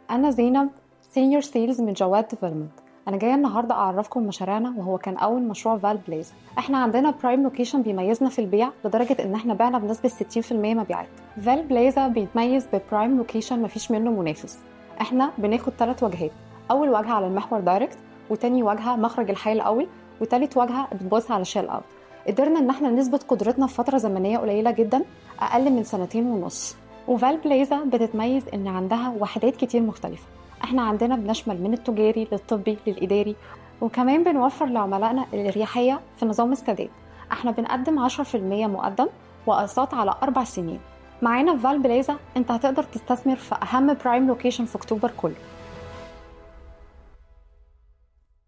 أنا زينب سينيور سيلز من جواد ديفلوبمنت أنا جاية النهاردة أعرفكم مشاريعنا وهو كان أول مشروع فال بليز إحنا عندنا برايم لوكيشن بيميزنا في البيع لدرجة إن إحنا بعنا بنسبة 60% مبيعات فال بليزا بيتميز ببرايم لوكيشن مفيش منه منافس إحنا بناخد ثلاث واجهات أول واجهة على المحور دايركت وتاني واجهة مخرج الحي الأول وتالت واجهة بتبص على شيل أوت قدرنا إن إحنا نثبت قدرتنا في فترة زمنية قليلة جدا أقل من سنتين ونص وفال بليزا بتتميز إن عندها وحدات كتير مختلفة احنا عندنا بنشمل من التجاري للطبي للإداري وكمان بنوفر لعملائنا الإريحية في نظام السداد احنا بنقدم 10% مقدم وأقساط على أربع سنين معانا في فال بليزا انت هتقدر تستثمر في أهم برايم لوكيشن في أكتوبر كله